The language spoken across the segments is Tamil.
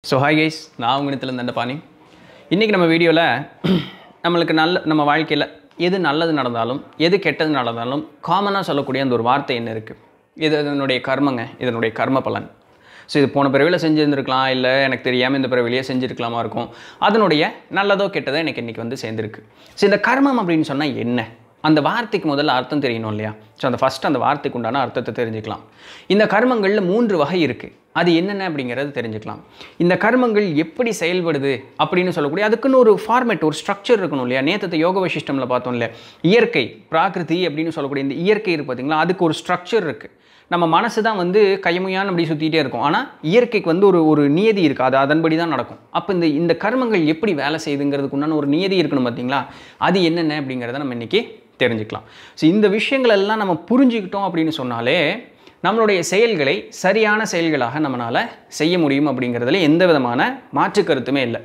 ஸோ ஹாய் கைஸ் நான் உங்கள் தண்டபாணி இன்றைக்கி நம்ம வீடியோவில் நம்மளுக்கு நல்ல நம்ம வாழ்க்கையில் எது நல்லது நடந்தாலும் எது கெட்டது நடந்தாலும் காமனாக சொல்லக்கூடிய அந்த ஒரு வார்த்தை என்ன இருக்குது இது இதனுடைய கர்மங்க இதனுடைய கர்ம பலன் ஸோ இது போன பிறவியில் செஞ்சுருந்துருக்கலாம் இல்லை எனக்கு தெரியாமல் இந்த பிறவிலேயே செஞ்சுருக்கலாமா இருக்கும் அதனுடைய நல்லதோ கெட்டதோ எனக்கு இன்றைக்கி வந்து சேர்ந்துருக்கு ஸோ இந்த கர்மம் அப்படின்னு சொன்னால் என்ன அந்த வார்த்தைக்கு முதல்ல அர்த்தம் தெரியணும் இல்லையா ஸோ அந்த ஃபஸ்ட் அந்த வார்த்தைக்கு உண்டான அர்த்தத்தை தெரிஞ்சுக்கலாம் இந்த கர்மங்களில் மூன்று வகை இருக்குது அது என்னென்ன அப்படிங்கிறது தெரிஞ்சுக்கலாம் இந்த கர்மங்கள் எப்படி செயல்படுது அப்படின்னு சொல்லக்கூடிய அதுக்குன்னு ஒரு ஃபார்மேட் ஒரு ஸ்ட்ரக்சர் இருக்கணும் இல்லையா நேற்று யோக வசிஷ்டமில் பார்த்தோம் இல்லையா இயற்கை பிராகிருதி அப்படின்னு சொல்லக்கூடிய இந்த இயற்கை இருக்கு பார்த்தீங்களா அதுக்கு ஒரு ஸ்ட்ரக்சர் இருக்குது நம்ம மனசு தான் வந்து கையமையான்னு அப்படி சுற்றிட்டே இருக்கும் ஆனால் இயற்கைக்கு வந்து ஒரு ஒரு நியதி இருக்குது அது அதன்படி தான் நடக்கும் அப்போ இந்த இந்த கர்மங்கள் எப்படி வேலை செய்யுதுங்கிறதுக்கு உண்டான ஒரு நியதி இருக்கணும் பார்த்தீங்களா அது என்னென்ன அப்படிங்கிறத நம்ம இன்றைக்கி தெரிஞ்சுக்கலாம் ஸோ இந்த விஷயங்கள் எல்லாம் நம்ம புரிஞ்சுக்கிட்டோம் அப்படின்னு சொன்னாலே நம்மளுடைய செயல்களை சரியான செயல்களாக நம்மளால் செய்ய முடியும் அப்படிங்கிறதுல எந்த விதமான மாற்று கருத்துமே இல்லை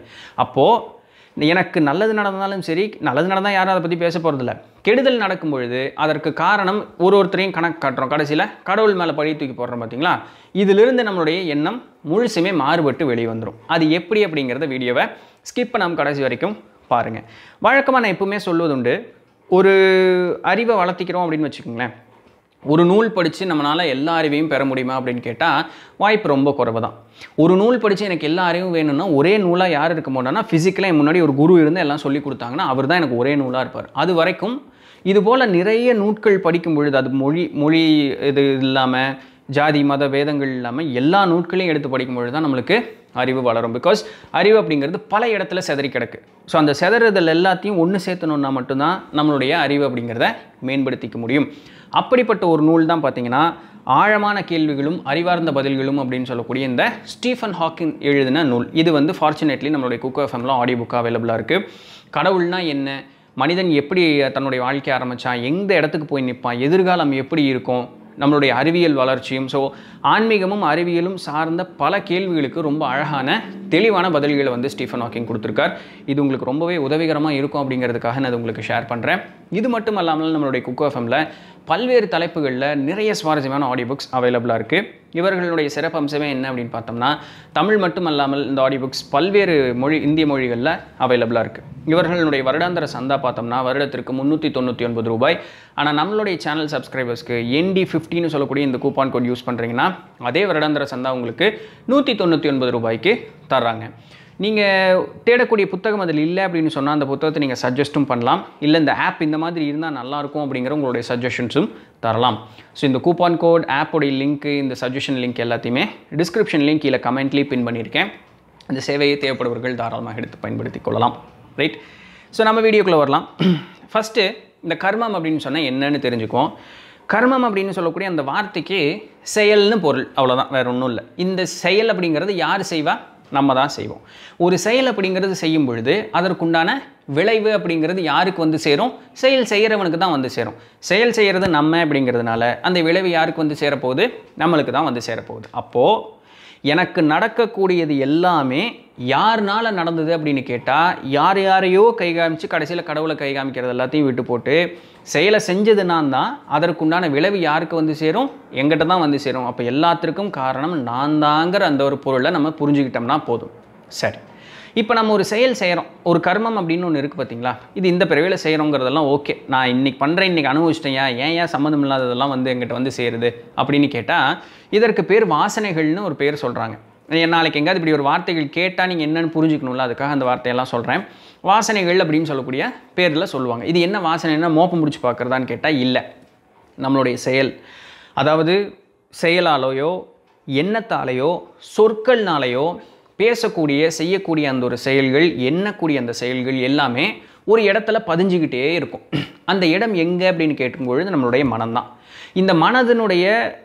அப்போது எனக்கு நல்லது நடந்தாலும் சரி நல்லது நடந்தால் யாரும் அதை பற்றி பேச போகிறதில்ல கெடுதல் நடக்கும் பொழுது அதற்கு காரணம் ஒரு ஒருத்தரையும் கணக்கு காட்டுறோம் கடைசியில் கடவுள் மேலே பழி தூக்கி போடுறோம் பார்த்தீங்களா இதிலிருந்து நம்மளுடைய எண்ணம் முழுசுமே மாறுபட்டு வெளியே வந்துடும் அது எப்படி அப்படிங்கிறத வீடியோவை ஸ்கிப் பண்ணாமல் கடைசி வரைக்கும் பாருங்கள் வழக்கமாக நான் எப்பவுமே சொல்வதுண்டு ஒரு அறிவை வளர்த்திக்கிறோம் அப்படின்னு வச்சுக்கோங்களேன் ஒரு நூல் படித்து நம்மளால் எல்லா அறிவையும் பெற முடியுமா அப்படின்னு கேட்டால் வாய்ப்பு ரொம்ப குறைவு தான் ஒரு நூல் படித்து எனக்கு எல்லா அறிவும் வேணும்னா ஒரே நூலாக யார் இருக்க மாட்டோம்னா ஃபிசிக்கலாக என் முன்னாடி ஒரு குரு இருந்து எல்லாம் சொல்லி கொடுத்தாங்கன்னா அவர் தான் எனக்கு ஒரே நூலாக இருப்பார் அது வரைக்கும் இது போல் நிறைய நூட்கள் படிக்கும் பொழுது அது மொழி மொழி இது இல்லாமல் ஜாதி மத வேதங்கள் இல்லாமல் எல்லா நூட்களையும் எடுத்து படிக்கும் பொழுது தான் நம்மளுக்கு அறிவு வளரும் பிகாஸ் அறிவு அப்படிங்கிறது பல இடத்துல செதறி கிடக்கு ஸோ அந்த செதறுதல் எல்லாத்தையும் ஒன்று சேர்த்தணுன்னா மட்டும்தான் நம்மளுடைய அறிவு அப்படிங்கிறத மேம்படுத்திக்க முடியும் அப்படிப்பட்ட ஒரு நூல் தான் பார்த்தீங்கன்னா ஆழமான கேள்விகளும் அறிவார்ந்த பதில்களும் அப்படின்னு சொல்லக்கூடிய இந்த ஸ்டீஃபன் ஹாக்கிங் எழுதின நூல் இது வந்து ஃபார்ச்சுனேட்லி நம்மளுடைய குக்கோ எஃப்எம்ல ஆடியோ புக்காக அவைலபிளாக இருக்குது கடவுள்னா என்ன மனிதன் எப்படி தன்னுடைய வாழ்க்கை ஆரம்பித்தான் எந்த இடத்துக்கு போய் நிற்பான் எதிர்காலம் எப்படி இருக்கும் நம்மளுடைய அறிவியல் வளர்ச்சியும் ஸோ ஆன்மீகமும் அறிவியலும் சார்ந்த பல கேள்விகளுக்கு ரொம்ப அழகான தெளிவான பதில்களை வந்து ஸ்டீஃபன் ஹாக்கிங் கொடுத்துருக்கார் இது உங்களுக்கு ரொம்பவே உதவிகரமாக இருக்கும் அப்படிங்கிறதுக்காக நான் இது உங்களுக்கு ஷேர் பண்ணுறேன் இது மட்டும் இல்லாமல் நம்மளுடைய குக்கோ எஃப்எம்ல பல்வேறு தலைப்புகளில் நிறைய சுவாரஸ்யமான ஆடியோ புக்ஸ் அவைலபிளாக இருக்குது இவர்களுடைய சிறப்பு அம்சமே என்ன அப்படின்னு பார்த்தோம்னா தமிழ் மட்டும் அல்லாமல் இந்த ஆடியோ புக்ஸ் பல்வேறு மொழி இந்திய மொழிகளில் அவைலபிளாக இருக்குது இவர்களுடைய வருடாந்திர சந்தா பார்த்தோம்னா வருடத்திற்கு முந்நூற்றி தொண்ணூற்றி ஒன்பது ரூபாய் ஆனால் நம்மளுடைய சேனல் சப்ஸ்கிரைபர்ஸ்க்கு என்டி ஃபிஃப்டின்னு சொல்லக்கூடிய இந்த கூப்பான் கோட் யூஸ் பண்ணுறீங்கன்னா அதே வருடாந்திர சந்தா உங்களுக்கு நூற்றி தொண்ணூற்றி ஒன்பது ரூபாய்க்கு தர்றாங்க நீங்கள் தேடக்கூடிய புத்தகம் அதில் இல்லை அப்படின்னு சொன்னால் அந்த புத்தகத்தை நீங்கள் சஜஸ்ட்டும் பண்ணலாம் இல்லை இந்த ஆப் இந்த மாதிரி இருந்தால் நல்லாயிருக்கும் அப்படிங்கிற உங்களுடைய சஜஷன்ஸும் தரலாம் ஸோ இந்த கூப்பான் கோட் ஆப்போடைய லிங்க்கு இந்த சஜஷன் லிங்க் எல்லாத்தையுமே டிஸ்கிரிப்ஷன் லிங்க் கீழே கமெண்ட்லேயே பின் பண்ணியிருக்கேன் இந்த சேவையை தேவைப்படுவர்கள் தாராளமாக எடுத்து பயன்படுத்தி கொள்ளலாம் ரைட் ஸோ நம்ம வீடியோக்குள்ளே வரலாம் ஃபஸ்ட்டு இந்த கர்மம் அப்படின்னு சொன்னால் என்னன்னு தெரிஞ்சுக்குவோம் கர்மம் அப்படின்னு சொல்லக்கூடிய அந்த வார்த்தைக்கு செயல்னு பொருள் அவ்வளோதான் வேறு ஒன்றும் இல்லை இந்த செயல் அப்படிங்கிறது யார் செய்வா நம்ம தான் செய்வோம் ஒரு செயல் அப்படிங்கிறது செய்யும் பொழுது அதற்குண்டான விளைவு அப்படிங்கிறது யாருக்கு வந்து சேரும் செயல் செய்கிறவனுக்கு தான் வந்து சேரும் செயல் செய்கிறது நம்ம அப்படிங்கிறதுனால அந்த விளைவு யாருக்கு வந்து சேரப்போகுது நம்மளுக்கு தான் வந்து சேரப்போகுது அப்போது எனக்கு நடக்கக்கூடியது எல்லாமே யாருனால நடந்தது அப்படின்னு கேட்டால் யார் யாரையோ கை காமிச்சு கடைசியில் கடவுளை கை காமிக்கிறது எல்லாத்தையும் விட்டு போட்டு செயலை செஞ்சது நான் தான் அதற்குண்டான விளைவு யாருக்கு வந்து சேரும் எங்கிட்ட தான் வந்து சேரும் அப்போ எல்லாத்திற்கும் காரணம் நான் தாங்கிற அந்த ஒரு பொருளை நம்ம புரிஞ்சுக்கிட்டோம்னா போதும் சரி இப்போ நம்ம ஒரு செயல் செய்கிறோம் ஒரு கர்மம் அப்படின்னு ஒன்று இருக்குது பார்த்தீங்களா இது இந்த பிறவியில் செய்கிறோங்கிறதெல்லாம் ஓகே நான் இன்றைக்கி பண்ணுறேன் இன்றைக்கி அனுபவிச்சிட்டேன் ஏன் ஏன் சம்மந்தம் இல்லாததெல்லாம் வந்து எங்கிட்ட வந்து சேருது அப்படின்னு கேட்டால் இதற்கு பேர் வாசனைகள்னு ஒரு பேர் சொல்கிறாங்க நாளைக்கு எங்கேயாவது இப்படி ஒரு வார்த்தைகள் கேட்டால் நீங்கள் என்னென்னு புரிஞ்சுக்கணும்ல அதுக்காக அந்த வார்த்தையெல்லாம் சொல்கிறேன் வாசனைகள் அப்படின்னு சொல்லக்கூடிய பேரில் சொல்லுவாங்க இது என்ன வாசனைன்னா மோப்பம் முடிச்சு பார்க்குறதான்னு கேட்டால் இல்லை நம்மளுடைய செயல் அதாவது செயலாலேயோ எண்ணத்தாலேயோ சொற்கள்னாலேயோ பேசக்கூடிய செய்யக்கூடிய அந்த ஒரு செயல்கள் எண்ணக்கூடிய அந்த செயல்கள் எல்லாமே ஒரு இடத்துல பதிஞ்சுக்கிட்டே இருக்கும் அந்த இடம் எங்கே அப்படின்னு கேட்கும்பொழுது நம்மளுடைய மனம்தான் இந்த மனதினுடைய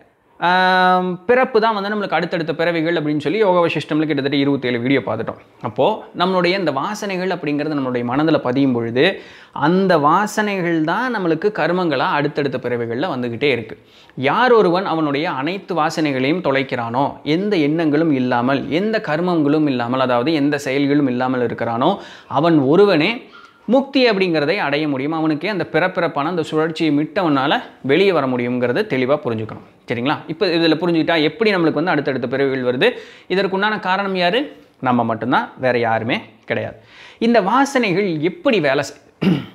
பிறப்பு தான் வந்து நம்மளுக்கு அடுத்தடுத்த பிறவிகள் அப்படின்னு சொல்லி யோகா சிஸ்டமில் கிட்டத்தட்ட இருபத்தேழு வீடியோ பார்த்துட்டோம் அப்போது நம்மளுடைய இந்த வாசனைகள் அப்படிங்கிறது நம்மளுடைய மனதில் பதியும் பொழுது அந்த வாசனைகள் தான் நம்மளுக்கு கர்மங்களாக அடுத்தடுத்த பிறவிகளில் வந்துக்கிட்டே இருக்குது யார் ஒருவன் அவனுடைய அனைத்து வாசனைகளையும் தொலைக்கிறானோ எந்த எண்ணங்களும் இல்லாமல் எந்த கர்மங்களும் இல்லாமல் அதாவது எந்த செயல்களும் இல்லாமல் இருக்கிறானோ அவன் ஒருவனே முக்தி அப்படிங்கிறதை அடைய முடியும் அவனுக்கே அந்த பிறப்பிறப்பான அந்த சுழற்சியை மிட்டவனால் வெளியே வர முடியுங்கிறத தெளிவாக புரிஞ்சுக்கணும் சரிங்களா இப்போ இதில் புரிஞ்சுக்கிட்டா எப்படி நம்மளுக்கு வந்து அடுத்தடுத்த பிறவிகள் வருது இதற்குண்டான காரணம் யார் நம்ம மட்டும்தான் வேறு யாருமே கிடையாது இந்த வாசனைகள் எப்படி வேலை செய்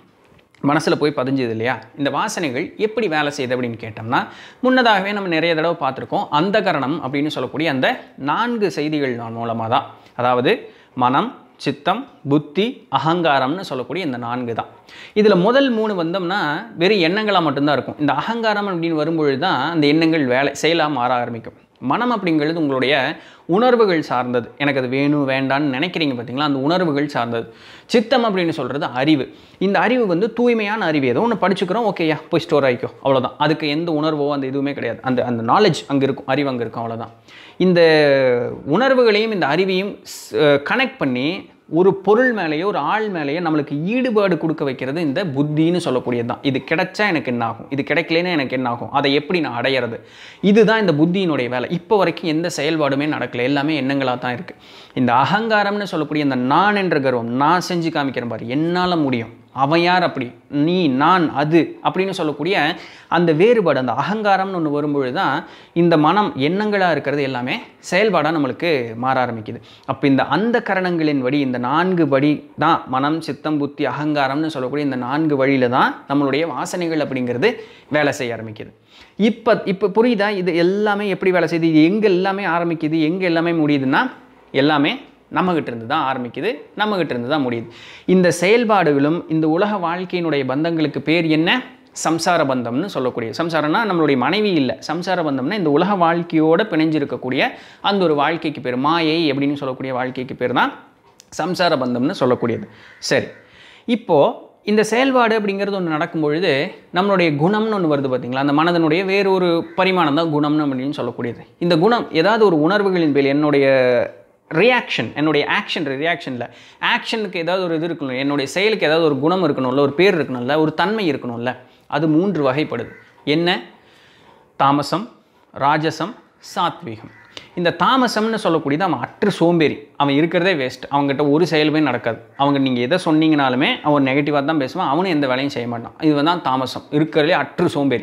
மனசில் போய் பதிஞ்சது இல்லையா இந்த வாசனைகள் எப்படி வேலை செய்யுது அப்படின்னு கேட்டோம்னா முன்னதாகவே நம்ம நிறைய தடவை பார்த்துருக்கோம் அந்த கரணம் அப்படின்னு சொல்லக்கூடிய அந்த நான்கு செய்திகள் மூலமாக தான் அதாவது மனம் சித்தம் புத்தி அகங்காரம்னு சொல்லக்கூடிய இந்த நான்கு தான் இதில் முதல் மூணு வந்தோம்னா வெறும் எண்ணங்களாக மட்டும்தான் இருக்கும் இந்த அகங்காரம் அப்படின்னு வரும்பொழுது தான் அந்த எண்ணங்கள் வேலை செயலாக மாற ஆரம்பிக்கும் மனம் அப்படிங்கிறது உங்களுடைய உணர்வுகள் சார்ந்தது எனக்கு அது வேணும் வேண்டான்னு நினைக்கிறீங்க பார்த்தீங்களா அந்த உணர்வுகள் சார்ந்தது சித்தம் அப்படின்னு சொல்கிறது அறிவு இந்த அறிவு வந்து தூய்மையான அறிவு ஏதோ ஒன்று படிச்சுக்கிறோம் ஓகேயா போய் ஸ்டோர் ஆகிக்கோ அவ்வளோதான் அதுக்கு எந்த உணர்வோ அந்த இதுவுமே கிடையாது அந்த அந்த நாலேஜ் அங்கே இருக்கும் அறிவு அங்கே இருக்கும் அவ்வளோதான் இந்த உணர்வுகளையும் இந்த அறிவையும் கனெக்ட் பண்ணி ஒரு பொருள் மேலேயோ ஒரு ஆள் மேலேயோ நம்மளுக்கு ஈடுபாடு கொடுக்க வைக்கிறது இந்த புத்தின்னு சொல்லக்கூடியது தான் இது கிடைச்சா எனக்கு என்ன ஆகும் இது கிடைக்கலன்னா எனக்கு என்ன ஆகும் அதை எப்படி நான் அடையிறது இதுதான் இந்த புத்தியினுடைய வேலை இப்போ வரைக்கும் எந்த செயல்பாடுமே நடக்கல எல்லாமே எண்ணங்களாக தான் இருக்குது இந்த அகங்காரம்னு சொல்லக்கூடிய இந்த நான் என்ற கர்வம் நான் செஞ்சு காமிக்கிறேன் பாரு என்னால் முடியும் அவன் யார் அப்படி நீ நான் அது அப்படின்னு சொல்லக்கூடிய அந்த வேறுபாடு அந்த அகங்காரம்னு ஒன்று வரும்பொழுது தான் இந்த மனம் எண்ணங்களாக இருக்கிறது எல்லாமே செயல்பாடாக நம்மளுக்கு மாற ஆரம்பிக்குது அப்போ இந்த அந்த கரணங்களின் வழி இந்த நான்கு வழி தான் மனம் சித்தம் புத்தி அகங்காரம்னு சொல்லக்கூடிய இந்த நான்கு வழியில் தான் நம்மளுடைய வாசனைகள் அப்படிங்கிறது வேலை செய்ய ஆரம்பிக்குது இப்போ இப்போ புரியுதா இது எல்லாமே எப்படி வேலை செய்யுது இது எங்கே எல்லாமே ஆரம்பிக்குது எங்கே எல்லாமே முடியுதுன்னா எல்லாமே நம்மகிட்ட இருந்து தான் ஆரம்பிக்குது நம்மகிட்ட இருந்து தான் முடியுது இந்த செயல்பாடுகளும் இந்த உலக வாழ்க்கையினுடைய பந்தங்களுக்கு பேர் என்ன சம்சார பந்தம்னு சொல்லக்கூடிய சம்சாரம்னா நம்மளுடைய மனைவி இல்லை சம்சார பந்தம்னா இந்த உலக வாழ்க்கையோட பிணைஞ்சிருக்கக்கூடிய அந்த ஒரு வாழ்க்கைக்கு பேர் மாயை அப்படின்னு சொல்லக்கூடிய வாழ்க்கைக்கு பேர் தான் சம்சார பந்தம்னு சொல்லக்கூடியது சரி இப்போது இந்த செயல்பாடு அப்படிங்கிறது ஒன்று நடக்கும் பொழுது நம்மளுடைய குணம்னு ஒன்று வருது பார்த்தீங்களா அந்த மனதனுடைய வேறு ஒரு பரிமாணம் தான் குணம்னு அப்படின்னு சொல்லக்கூடியது இந்த குணம் ஏதாவது ஒரு உணர்வுகளின் பேர் என்னுடைய ரியாக்ஷன் என்னுடைய ஆக்ஷன் ரியாக்ஷனில் ஆக்ஷனுக்கு ஏதாவது ஒரு இது இருக்கணும் என்னுடைய செயலுக்கு ஏதாவது ஒரு குணம் இருக்கணும்ல ஒரு பேர் இருக்கணும்ல ஒரு தன்மை இருக்கணும்ல அது மூன்று வகைப்படுது என்ன தாமசம் ராஜசம் சாத்வீகம் இந்த தாமசம்னு சொல்லக்கூடியது அவன் அற்று சோம்பேறி அவன் இருக்கிறதே வேஸ்ட் அவங்ககிட்ட ஒரு செயலுமே நடக்காது அவங்க நீங்கள் எதை சொன்னீங்கனாலுமே அவன் நெகட்டிவாக தான் பேசுவான் அவனும் எந்த வேலையும் செய்ய மாட்டான் இது தான் தாமசம் இருக்கிறதுலே அற்று சோம்பேறி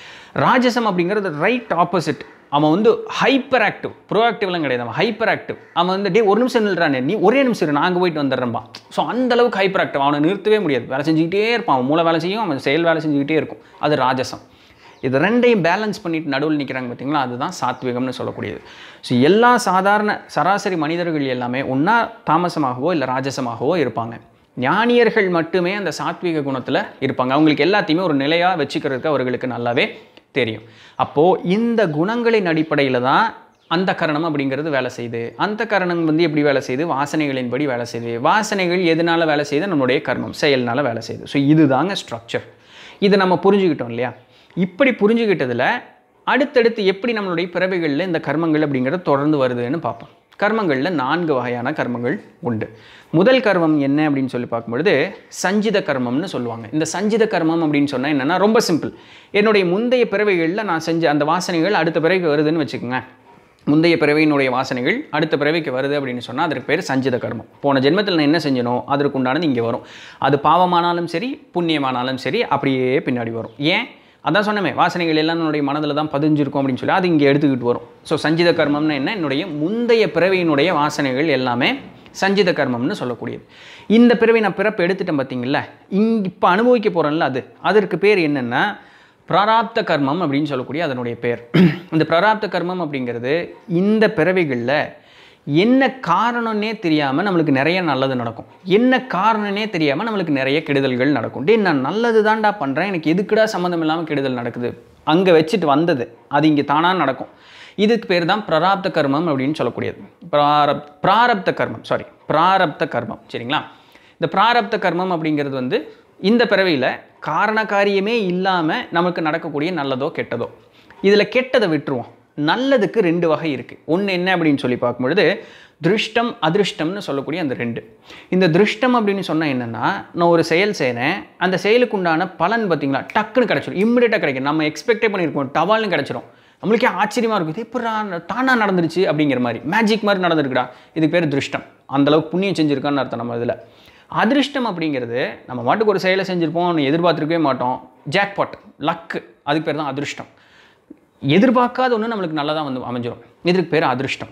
ராஜசம் அப்படிங்கிறது ரைட் ஆப்போசிட் அவன் வந்து ஹைப்பர் ஆக்டிவ் ப்ரோஆக்டிவ்லாம் கிடையாது அவன் ஹைப்பர் ஆக்டிவ் அவன் வந்து டே ஒரு நிமிஷம் நில்றானே நீ ஒரே நிமிஷம் இரு, நான் அங்கே போயிட்டு வந்துடுறேன்பா ஸோ அந்த அளவுக்கு ஹைப்பர் ஆக்டிவ் அவனை நிறுத்தவே முடியாது வேலை செஞ்சுக்கிட்டே இருப்பான் அவன் மூளை வேலை செய்யும் அவன் செயல் வேலை செஞ்சுக்கிட்டே இருக்கும் அது ராஜசம் இது ரெண்டையும் பேலன்ஸ் பண்ணிட்டு நடுவில் நிற்கிறாங்க பார்த்தீங்களா அதுதான் சாத்விகம்னு சொல்லக்கூடியது ஸோ எல்லா சாதாரண சராசரி மனிதர்கள் எல்லாமே ஒன்றா தாமசமாகவோ இல்லை ராஜசமாகவோ இருப்பாங்க ஞானியர்கள் மட்டுமே அந்த சாத்விக குணத்தில் இருப்பாங்க அவங்களுக்கு எல்லாத்தையுமே ஒரு நிலையாக வச்சுக்கிறதுக்கு அவர்களுக்கு நல்லாவே தெரியும் அப்போது இந்த குணங்களின் அடிப்படையில் தான் அந்த கரணம் அப்படிங்கிறது வேலை செய்யுது அந்த கரணம் வந்து எப்படி வேலை செய்யுது வாசனைகளின்படி வேலை செய்யுது வாசனைகள் எதனால வேலை செய்யுது நம்மளுடைய கர்மம் செயல்னால வேலை செய்யுது ஸோ இதுதாங்க ஸ்ட்ரக்சர் இதை நம்ம புரிஞ்சுக்கிட்டோம் இல்லையா இப்படி புரிஞ்சுக்கிட்டதில் அடுத்தடுத்து எப்படி நம்மளுடைய பிறவைகளில் இந்த கர்மங்கள் அப்படிங்கிறது தொடர்ந்து வருதுன்னு பார்ப்போம் கர்மங்களில் நான்கு வகையான கர்மங்கள் உண்டு முதல் கர்மம் என்ன அப்படின்னு சொல்லி பார்க்கும்பொழுது சஞ்சித கர்மம்னு சொல்லுவாங்க இந்த சஞ்சித கர்மம் அப்படின்னு சொன்னால் என்னென்னா ரொம்ப சிம்பிள் என்னுடைய முந்தைய பிறவைகளில் நான் செஞ்ச அந்த வாசனைகள் அடுத்த பிறவிக்கு வருதுன்னு வச்சுக்கோங்க முந்தைய பிறவையினுடைய வாசனைகள் அடுத்த பிறவிக்கு வருது அப்படின்னு சொன்னால் அதற்கு பேர் சஞ்சித கர்மம் போன ஜென்மத்தில் நான் என்ன செஞ்சனோ அதற்கு உண்டானது இங்கே வரும் அது பாவமானாலும் சரி புண்ணியமானாலும் சரி அப்படியே பின்னாடி வரும் ஏன் அதான் சொன்னமே வாசனைகள் எல்லாம் என்னுடைய மனதில் தான் பதிஞ்சிருக்கும் அப்படின்னு சொல்லி அது இங்கே எடுத்துக்கிட்டு வரும் ஸோ சஞ்சித கர்மம்னு என்ன என்னுடைய முந்தைய பிறவியினுடைய வாசனைகள் எல்லாமே சஞ்சித கர்மம்னு சொல்லக்கூடியது இந்த பிறவி நான் பிறப்பு எடுத்துட்டேன் பார்த்தீங்களா இங் இப்போ அனுபவிக்க போகிறேன்ல அது அதற்கு பேர் என்னென்னா பிராராப்த கர்மம் அப்படின்னு சொல்லக்கூடிய அதனுடைய பேர் இந்த பிராராப்த கர்மம் அப்படிங்கிறது இந்த பிறவிகளில் என்ன காரணம்னே தெரியாமல் நம்மளுக்கு நிறைய நல்லது நடக்கும் என்ன காரணம்னே தெரியாமல் நம்மளுக்கு நிறைய கெடுதல்கள் நடக்கும் டே நான் நல்லது தான்டா பண்ணுறேன் எனக்கு எதுக்குடா சம்மந்தம் இல்லாமல் கெடுதல் நடக்குது அங்கே வச்சுட்டு வந்தது அது இங்கே தானாக நடக்கும் இதுக்கு பேர் தான் பிராரப்த கர்மம் அப்படின்னு சொல்லக்கூடியது பிராரப் பிராரப்த கர்மம் சாரி பிராரப்த கர்மம் சரிங்களா இந்த பிராரப்த கர்மம் அப்படிங்கிறது வந்து இந்த பிறவியில் காரண காரியமே இல்லாமல் நமக்கு நடக்கக்கூடிய நல்லதோ கெட்டதோ இதில் கெட்டதை விட்டுருவோம் நல்லதுக்கு ரெண்டு வகை இருக்குது ஒன்று என்ன அப்படின்னு சொல்லி பார்க்கும்பொழுது திருஷ்டம் அதிருஷ்டம்னு சொல்லக்கூடிய அந்த ரெண்டு இந்த திருஷ்டம் அப்படின்னு சொன்னால் என்னென்னா நான் ஒரு செயல் செய்கிறேன் அந்த செயலுக்கு உண்டான பலன் பார்த்தீங்களா டக்குன்னு கிடச்சிடும் இம்மிடியட்டாக கிடைக்கும் நம்ம எக்ஸ்பெக்டே பண்ணியிருக்கோம் டவால்னு கிடச்சிரும் நம்மளுக்கே ஆச்சரியமாக இருக்கும் இது எப்படா தானாக நடந்துருச்சு அப்படிங்கிற மாதிரி மேஜிக் மாதிரி நடந்திருக்குடா இதுக்கு பேர் திருஷ்டம் அந்தளவுக்கு புண்ணியம் செஞ்சுருக்கான்னு அர்த்தம் நம்ம இதில் அதிர்ஷ்டம் அப்படிங்கிறது நம்ம மாட்டுக்கு ஒரு செயலை செஞ்சுருப்போம் ஒன்று எதிர்பார்த்துருக்கவே மாட்டோம் ஜாக்பாட் லக்கு அதுக்கு பேர் தான் அதிர்ஷ்டம் எதிர்பார்க்காத ஒன்று நம்மளுக்கு நல்லதாக வந்து அமைஞ்சிரும் இதுக்கு பேர் அதிர்ஷ்டம்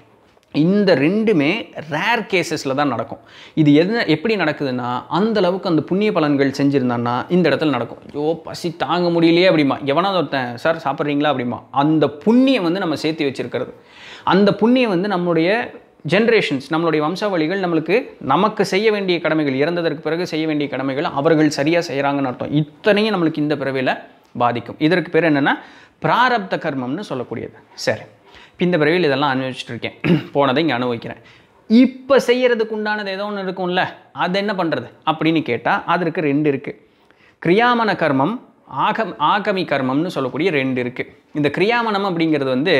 இந்த ரெண்டுமே ரேர் கேசஸில் தான் நடக்கும் இது என்ன எப்படி நடக்குதுன்னா அந்த அளவுக்கு அந்த புண்ணிய பலன்கள் செஞ்சுருந்தான்னா இந்த இடத்துல நடக்கும் ஐயோ பசி தாங்க முடியலையே அப்படிமா எவனாவது ஒருத்தன் சார் சாப்பிட்றீங்களா அப்படிமா அந்த புண்ணியம் வந்து நம்ம சேர்த்து வச்சிருக்கிறது அந்த புண்ணியம் வந்து நம்மளுடைய ஜென்ரேஷன்ஸ் நம்மளுடைய வம்சாவளிகள் நம்மளுக்கு நமக்கு செய்ய வேண்டிய கடமைகள் இறந்ததற்கு பிறகு செய்ய வேண்டிய கடமைகள் அவர்கள் சரியாக செய்கிறாங்கன்னு அர்த்தம் இத்தனையும் நம்மளுக்கு இந்த பிறவியில் பாதிக்கும் இதற்கு பேர் என்னென்னா பிராரப்த கர்மம்னு சொல்லக்கூடியது சரி இப்ப இந்த பிறவியில் இதெல்லாம் அனுபவிச்சுட்டு இருக்கேன் போனதை இங்கே அனுபவிக்கிறேன் இப்போ செய்யறதுக்கு உண்டானது ஏதோ ஒன்று இருக்கும்ல அது என்ன பண்ணுறது அப்படின்னு கேட்டால் அதற்கு ரெண்டு இருக்குது கிரியாமன கர்மம் ஆகம் ஆகமி கர்மம்னு சொல்லக்கூடிய ரெண்டு இருக்குது இந்த கிரியாமனம் அப்படிங்கிறது வந்து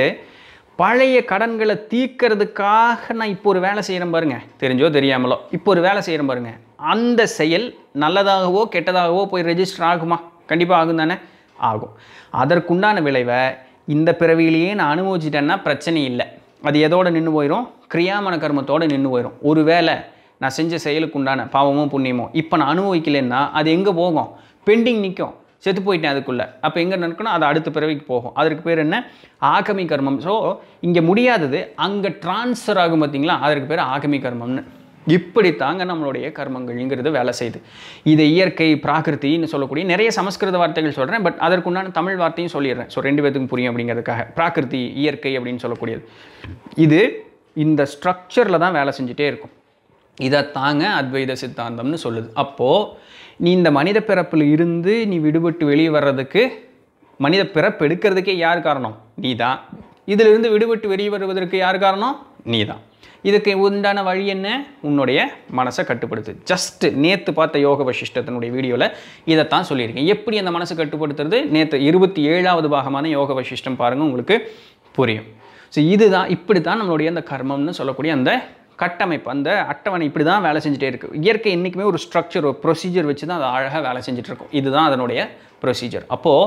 பழைய கடன்களை தீர்க்கறதுக்காக நான் இப்போ ஒரு வேலை செய்கிறேன் பாருங்க தெரிஞ்சோ தெரியாமலோ இப்போ ஒரு வேலை செய்கிறேன் பாருங்க அந்த செயல் நல்லதாகவோ கெட்டதாகவோ போய் ரெஜிஸ்டர் ஆகுமா கண்டிப்பாக ஆகும் தானே ஆகும் அதற்குண்டான விளைவை இந்த பிறவியிலேயே நான் அனுபவிச்சிட்டேன்னா பிரச்சனை இல்லை அது எதோட நின்று போயிடும் கிரியாமன கர்மத்தோடு நின்று போயிடும் ஒரு வேளை நான் செஞ்ச செயலுக்கு உண்டான பாவமோ புண்ணியமோ இப்போ நான் அனுபவிக்கலைன்னா அது எங்கே போகும் பெண்டிங் நிற்கும் செத்து போயிட்டேன் அதுக்குள்ளே அப்போ எங்கே நிற்கணும் அது அடுத்த பிறவிக்கு போகும் அதற்கு பேர் என்ன ஆகமி கர்மம் ஸோ இங்கே முடியாதது அங்கே ட்ரான்ஸ்ஃபர் ஆகும் பார்த்தீங்களா அதற்கு பேர் ஆகமி கர்மம்னு இப்படி தாங்க நம்மளுடைய கர்மங்கள்ங்கிறது வேலை செய்யுது இதை இயற்கை பிராகிருத்தின்னு சொல்லக்கூடிய நிறைய சமஸ்கிருத வார்த்தைகள் சொல்கிறேன் பட் அதற்குண்டான தமிழ் வார்த்தையும் சொல்லிடுறேன் ஸோ ரெண்டு பேத்துக்கும் புரியும் அப்படிங்கிறதுக்காக பிராகிருதி இயற்கை அப்படின்னு சொல்லக்கூடியது இது இந்த ஸ்ட்ரக்சரில் தான் வேலை செஞ்சுட்டே இருக்கும் இதை தாங்க அத்வைத சித்தாந்தம்னு சொல்லுது அப்போது நீ இந்த மனித பிறப்பில் இருந்து நீ விடுபட்டு வெளியே வர்றதுக்கு மனித பிறப்பு எடுக்கிறதுக்கே யார் காரணம் நீ தான் இதிலிருந்து விடுபட்டு வெளியே வருவதற்கு யார் காரணம் நீ தான் இதுக்கு உண்டான வழி என்ன உன்னுடைய மனசை கட்டுப்படுத்து ஜஸ்ட் நேற்று பார்த்த யோக வசிஷ்டத்தினுடைய வீடியோவில் இதைத்தான் சொல்லியிருக்கேன் எப்படி அந்த மனசை கட்டுப்படுத்துறது நேற்று இருபத்தி ஏழாவது பாகமான யோக வசிஷ்டம் பாருங்கள் உங்களுக்கு புரியும் ஸோ இதுதான் இப்படி தான் நம்மளுடைய அந்த கர்மம்னு சொல்லக்கூடிய அந்த கட்டமைப்பு அந்த அட்டவணை இப்படி தான் வேலை செஞ்சுட்டே இருக்குது இயற்கை என்றைக்குமே ஒரு ஸ்ட்ரக்சர் ஒரு ப்ரொசீஜர் வச்சு தான் அது அழகாக வேலை செஞ்சுட்டு இருக்கும் இதுதான் அதனுடைய ப்ரொசீஜர் அப்போது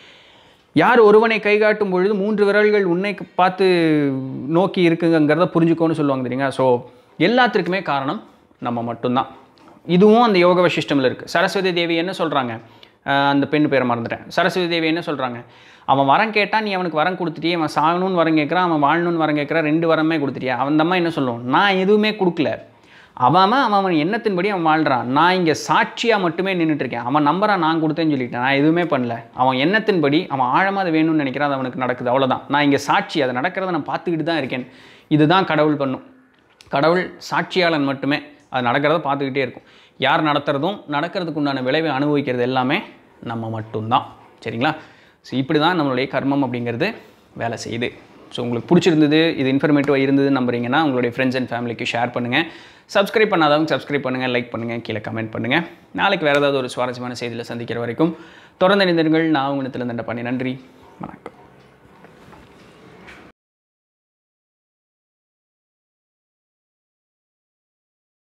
யார் ஒருவனை கை காட்டும் பொழுது மூன்று விரல்கள் உன்னை பார்த்து நோக்கி இருக்குங்கிறத புரிஞ்சுக்கோன்னு சொல்லுவாங்க தெரியுங்க ஸோ எல்லாத்திற்குமே காரணம் நம்ம மட்டும்தான் இதுவும் அந்த யோக வசிஷ்டமில் இருக்குது சரஸ்வதி தேவி என்ன சொல்கிறாங்க அந்த பெண் பேரை மறந்துட்டேன் சரஸ்வதி தேவி என்ன சொல்கிறாங்க அவன் வரம் கேட்டால் நீ அவனுக்கு வரம் கொடுத்துட்டியே அவன் சாகணும்னு வரம் கேட்குறான் அவன் வாழணும்னு வரம் கேட்குறான் ரெண்டு வரமே கொடுத்துட்டியா அவன் அம்மா என்ன சொல்லுவோம் நான் எதுவுமே கொடுக்கல அவன் அவன் அவன் எண்ணத்தின்படி அவன் வாழ்கிறான் நான் இங்கே சாட்சியாக மட்டுமே நின்றுட்டு இருக்கேன் அவன் நம்பரான் நான் கொடுத்தேன்னு சொல்லிட்டேன் நான் எதுவுமே பண்ணல அவன் எண்ணத்தின்படி அவன் ஆழமாக அது வேணும்னு நினைக்கிறான் அது அவனுக்கு நடக்குது அவ்வளோதான் நான் இங்கே சாட்சி அதை நடக்கிறத நான் பார்த்துக்கிட்டு தான் இருக்கேன் இதுதான் கடவுள் பண்ணும் கடவுள் சாட்சியாளன் மட்டுமே அது நடக்கிறத பார்த்துக்கிட்டே இருக்கும் யார் நடத்துறதும் நடக்கிறதுக்கு உண்டான விளைவை அனுபவிக்கிறது எல்லாமே நம்ம மட்டும்தான் சரிங்களா ஸோ இப்படி தான் நம்மளுடைய கர்மம் அப்படிங்கிறது வேலை செய்யுது ஸோ உங்களுக்கு பிடிச்சிருந்தது இது இன்ஃபர்மேட்டிவாக இருந்தது நம்புறீங்கன்னா உங்களுடைய ஃப்ரெண்ட்ஸ் அண்ட் ஃபேமிலிக்கு ஷேர் பண்ணுங்கள் சப்ஸ்கிரைப் பண்ணாதவங்க சப்ஸ்கிரைப் பண்ணுங்கள் லைக் பண்ணுங்கள் கீழே கமெண்ட் பண்ணுங்கள் நாளைக்கு வேறு ஏதாவது ஒரு சுவாரஸ்யமான செய்தியில் சந்திக்கிற வரைக்கும் தொடர்ந்து இணைந்திருங்கள் நான் உங்களிடத்தில் தண்டை பண்ணி நன்றி வணக்கம்